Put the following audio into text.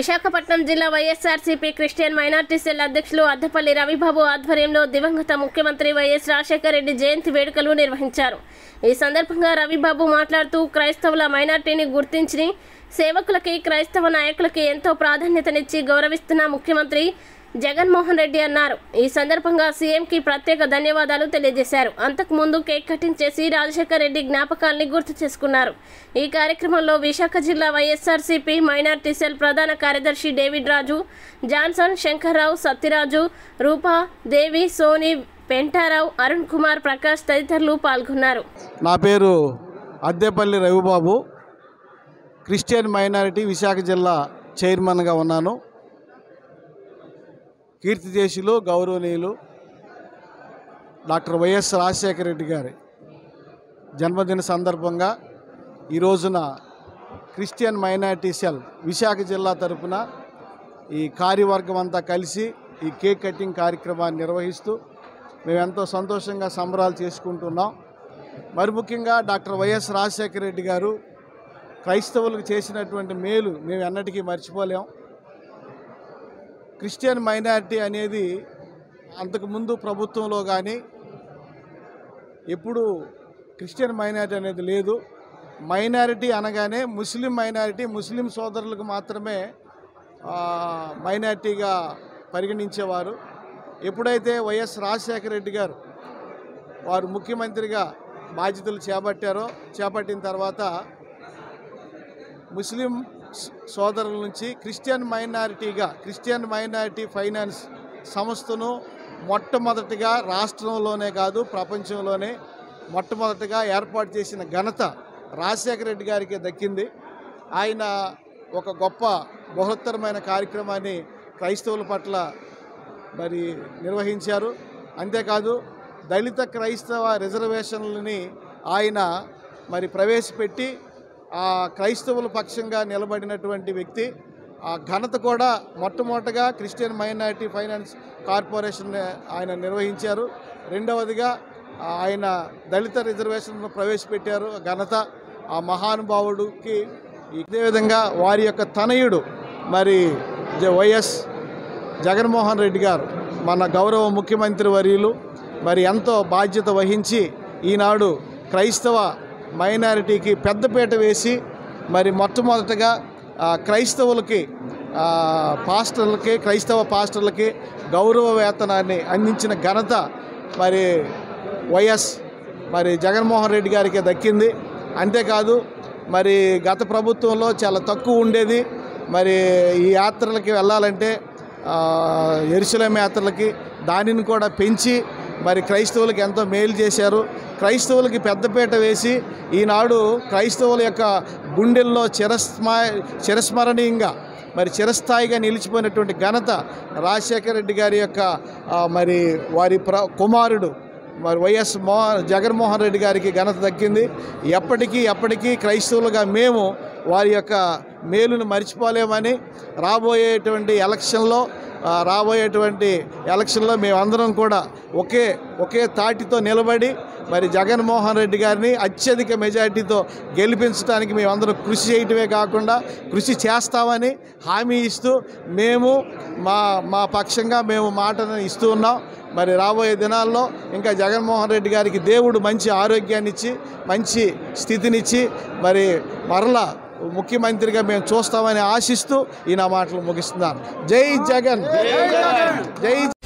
విశాఖపట్నం జిల్లా YSRCP Christian minority cell అధ్యక్షులు అద్దపల్లి రవిబాబు ఆధ్వర్యంలో దివంగత ముఖ్యమంత్రి వైఎస్ రాజశేఖర రెడ్డి జయంతి వేడుకలు నిర్వహించారు ఈ సందర్భంగా రవిబాబు మాట్లాడుతూ క్రైస్తవుల మైనార్టీని గుర్తించి సేవకులకి క్రైస్తవ నాయకులకి ఎంతో ప్రాధాన్యతనిచ్చి గౌరవిస్తున్న ముఖ్యమంత్రి జగన్మోహన్ రెడ్డి అన్నారు ఈ సందర్భంగా సీఎంకి ప్రత్యేక ధన్యవాదాలు తెలియజేశారు అంతకుముందు కేక్ కటింగ్ చేసి రాజశేఖర రెడ్డి జ్ఞాపకాల్ని గుర్తు చేసుకున్నారు ఈ కార్యక్రమంలో విశాఖ జిల్లా వైఎస్ఆర్సీపీ మైనార్టీ సెల్ ప్రధాన కార్యదర్శి డేవిడ్ రాజు జాన్సన్ శంకర్రావు సత్యరాజు రూపా దేవి సోని పెంటారావు అరుణ్ కుమార్ ప్రకాష్ తదితరులు పాల్గొన్నారు నా పేరు అద్దెపల్లి రవిబాబు క్రిస్టియన్ మైనారిటీ విశాఖ జిల్లా చైర్మన్గా ఉన్నాను కీర్తిదేశులు గౌరవనీయులు డాక్టర్ వైఎస్ రాజశేఖర రెడ్డి గారి జన్మదిన సందర్భంగా ఈ రోజున క్రిస్టియన్ మైనారిటీ సెల్ విశాఖ జిల్లా తరపున ఈ కార్యవర్గం అంతా కలిసి ఈ కేక్ కటింగ్ కార్యక్రమాన్ని నిర్వహిస్తూ మేము ఎంతో సంతోషంగా సంబరాలు చేసుకుంటున్నాం మరి ముఖ్యంగా డాక్టర్ వైఎస్ రాజశేఖర రెడ్డి గారు క్రైస్తవులకు చేసినటువంటి మేలు మేము ఎన్నటికీ మర్చిపోలేం క్రిస్టియన్ మైనారిటీ అనేది అంతకుముందు ప్రభుత్వంలో కానీ ఎప్పుడు క్రిస్టియన్ మైనారిటీ అనేది లేదు మైనారిటీ అనగానే ముస్లిం మైనారిటీ ముస్లిం సోదరులకు మాత్రమే ఆ, మైనారిటీగా పరిగణించేవారు ఎప్పుడైతే వైఎస్ రాజశేఖర రెడ్డి గారు వారు ముఖ్యమంత్రిగా బాధ్యతలు చేపట్టారో చేపట్టిన తర్వాత ముస్లిం స- సోదరుల నుంచి క్రిస్టియన్ మైనారిటీగా క్రిస్టియన్ మైనారిటీ ఫైనాన్స్ సంస్థను మొట్టమొదటిగా రాష్ట్రంలోనే కాదు ప్రపంచంలోనే మొట్టమొదటిగా ఏర్పాటు చేసిన ఘనత రాజశేఖర రెడ్డి గారికి దక్కింది ఆయన ఒక గొప్ప బృహత్తరమైన కార్యక్రమాన్ని క్రైస్తవుల పట్ల మరి నిర్వహించారు అంతేకాదు దళిత క్రైస్తవ రిజర్వేషన్లని ఆయన మరి ప్రవేశపెట్టి ఆ క్రైస్తవుల పక్షంగా నిలబడినటువంటి వ్యక్తి ఆ ఘనత కూడా మొట్టమొదటగా క్రిస్టియన్ మైనారిటీ ఫైనాన్స్ కార్పొరేషన్ ఆయన నిర్వహించారు రెండవదిగా ఆ, ఆయన దళిత రిజర్వేషన్ను ప్రవేశపెట్టారు ఘనత ఆ మహానుభావుడికి ఇదే విధంగా వారి యొక్క తనయుడు మరి జ- వైఎస్ జగన్మోహన్ రెడ్డి గారు మన గౌరవ ముఖ్యమంత్రి వర్యులు మరి ఎంతో బాధ్యత వహించి ఈనాడు క్రైస్తవ మైనారిటీకి పెద్దపీట వేసి మరి మొట్టమొదటగా ఆ, క్రైస్తవులకి ఆ, పాస్టర్లకి క్రైస్తవ పాస్టర్లకి గౌరవ వేతనాన్ని అందించిన ఘనత మరి వైఎస్ మరి జగన్మోహన్ రెడ్డి గారికి దక్కింది అంతేకాదు మరి గత ప్రభుత్వంలో చాలా తక్కువ ఉండేది మరి ఈ యాత్రలకి వెళ్ళాలంటే ఆ, ఎరుసలేం యాత్రలకి దానిని కూడా పెంచి మరి క్రైస్తవులకు ఎంతో మేలు చేశారు క్రైస్తవులకి పెద్దపీట వేసి ఈనాడు క్రైస్తవుల యొక్క గుండెల్లో చిరస్మా చిరస్మరణీయంగా మరి చిరస్థాయిగా నిలిచిపోయినటువంటి ఘనత రాజశేఖర రెడ్డి గారి యొక్క ఆ, మరి వారి ప్ర కుమారుడు మరి వైఎస్ మో జగన్మోహన్ రెడ్డి గారికి ఘనత దక్కింది ఎప్పటికీ ఎప్పటికీ క్రైస్తవులుగా మేము వారి యొక్క మేలును మర్చిపోలేమని రాబోయేటువంటి ఎలక్షన్లో ఆ, రాబోయేటువంటి ఎలక్షన్లో మేమందరం కూడా ఒకే ఒకే తాటితో నిలబడి మరి జగన్మోహన్ రెడ్డి గారిని అత్యధిక మెజార్టీతో గెలిపించడానికి మేమందరం కృషి చేయటమే కాకుండా కృషి చేస్తామని హామీ ఇస్తూ మేము మా మా పక్షంగా మేము మాటను ఇస్తూ ఉన్నాం మరి రాబోయే దినాల్లో ఇంకా జగన్మోహన్ రెడ్డి గారికి దేవుడు మంచి ఆరోగ్యాన్ని ఇచ్చి మంచి స్థితినిచ్చి మరి మరలా ముఖ్యమంత్రిగా మేము చూస్తామని ఆశిస్తూ ఈ నా మాటలు ముగిస్తున్నాను జై జగన్ జై